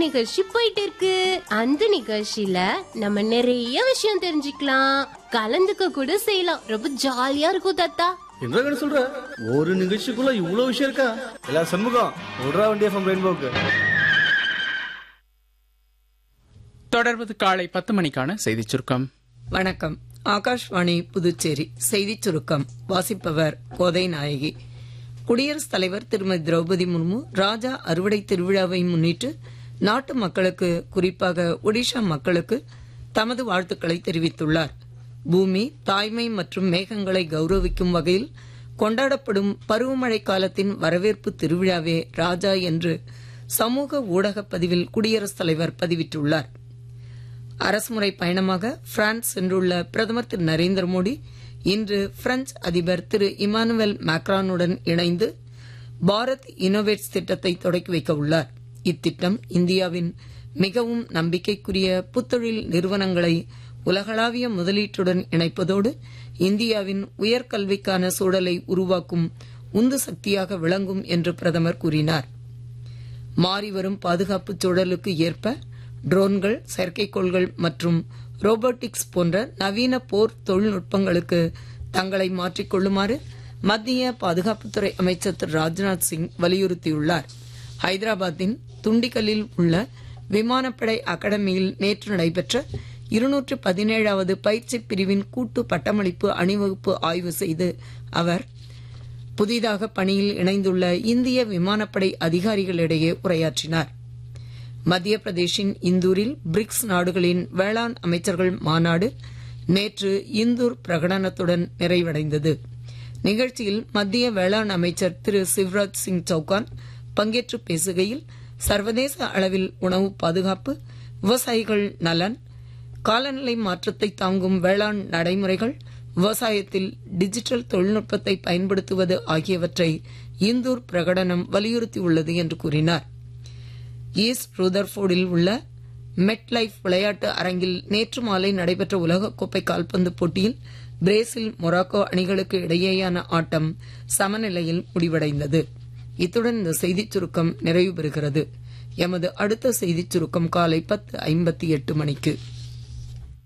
நிகழ்ச்சி போயிட்டு இருக்கு அந்த நிகழ்ச்சியில நம்ம நிறைய விஷயம் தெரிஞ்சுக்கலாம் கலந்துக்க கூட செய்யலாம் ரொம்ப ஜாலியா இருக்கும் தாத்தா என்ன கண்ணு சொல்ற ஒரு நிகழ்ச்சிக்குள்ள இவ்வளவு விஷயம் இருக்கா எல்லா சண்முகம் விடுறா வண்டியா ஃப்ரம் ரெயின்போக்கு தொடர்வது காலை பத்து மணிக்கான செய்திச் சுருக்கம் வணக்கம் ஆகாஷ்வாணி புதுச்சேரி செய்திச் சுருக்கம் வாசிப்பவர் கோதை நாயகி குடியரசுத் தலைவர் திருமதி திரௌபதி முர்மு ராஜா அறுவடை திருவிழாவை முன்னிட்டு நாட்டு மக்களுக்கு குறிப்பாக ஒடிஷா மக்களுக்கு தமது வாழ்த்துக்களை தெரிவித்துள்ளார் பூமி தாய்மை மற்றும் மேகங்களை கௌரவிக்கும் வகையில் கொண்டாடப்படும் பருவமழை காலத்தின் வரவேற்பு திருவிழாவே ராஜா என்று சமூக ஊடகப் பதிவில் குடியரசுத் தலைவர் பதிவிட்டுள்ளார் அரசுமுறை பயணமாக பிரான்ஸ் சென்றுள்ள பிரதமர் திரு நரேந்திர மோடி இன்று பிரெஞ்சு அதிபர் திரு இமானுவேல் மேக்ரானுடன் இணைந்து பாரத் இனோவேட்ஸ் திட்டத்தை தொடக்கி வைக்க உள்ளார் இத்திட்டம் இந்தியாவின் மிகவும் நம்பிக்கைக்குரிய புத்தொழில் நிறுவனங்களை உலகளாவிய முதலீட்டுடன் இணைப்பதோடு இந்தியாவின் உயர்கல்விக்கான சூழலை உருவாக்கும் உந்து சக்தியாக விளங்கும் என்று பிரதமர் கூறினார் மாறிவரும் பாதுகாப்பு சூழலுக்கு ஏற்ப ட்ரோன்கள் செயற்கைக்கோள்கள் மற்றும் ரோபோட்டிக்ஸ் போன்ற நவீன போர் தொழில்நுட்பங்களுக்கு தங்களை மாற்றிக்கொள்ளுமாறு மத்திய பாதுகாப்புத்துறை அமைச்சர் திரு ராஜ்நாத் சிங் வலியுறுத்தியுள்ளார் ஹைதராபாத்தின் துண்டிகலில் உள்ள விமானப்படை அகாடமியில் நேற்று நடைபெற்ற இருநூற்று பதினேழாவது பயிற்சி பிரிவின் கூட்டு பட்டமளிப்பு அணிவகுப்பு ஆய்வு செய்து அவர் புதிதாக பணியில் இணைந்துள்ள இந்திய விமானப்படை அதிகாரிகளிடையே உரையாற்றினார் மத்திய பிரதேஷின் இந்தூரில் பிரிக்ஸ் நாடுகளின் வேளாண் அமைச்சர்கள் மாநாடு நேற்று இந்தூர் பிரகடனத்துடன் நிறைவடைந்தது நிகழ்ச்சியில் மத்திய வேளாண் அமைச்சர் திரு சிவராஜ் சிங் சௌகான் பங்கேற்று பேசுகையில் சர்வதேச அளவில் உணவு பாதுகாப்பு விவசாயிகள் நலன் காலநிலை மாற்றத்தை தாங்கும் வேளாண் நடைமுறைகள் விவசாயத்தில் டிஜிட்டல் தொழில்நுட்பத்தை பயன்படுத்துவது ஆகியவற்றை இந்தூர் பிரகடனம் வலியுறுத்தியுள்ளது என்று கூறினார் ஈஸ்ட் ரூதர்ஃபோர்டில் உள்ள மெட் லைஃப் விளையாட்டு அரங்கில் நேற்று மாலை நடைபெற்ற உலகக்கோப்பை கால்பந்து போட்டியில் பிரேசில் மொராக்கோ அணிகளுக்கு இடையேயான ஆட்டம் சமநிலையில் முடிவடைந்தது இத்துடன் இந்த செய்திச் சுருக்கம் நிறைவு பெறுகிறது எமது அடுத்த செய்திச் சுருக்கம் காலை பத்து ஐம்பத்தி எட்டு மணிக்கு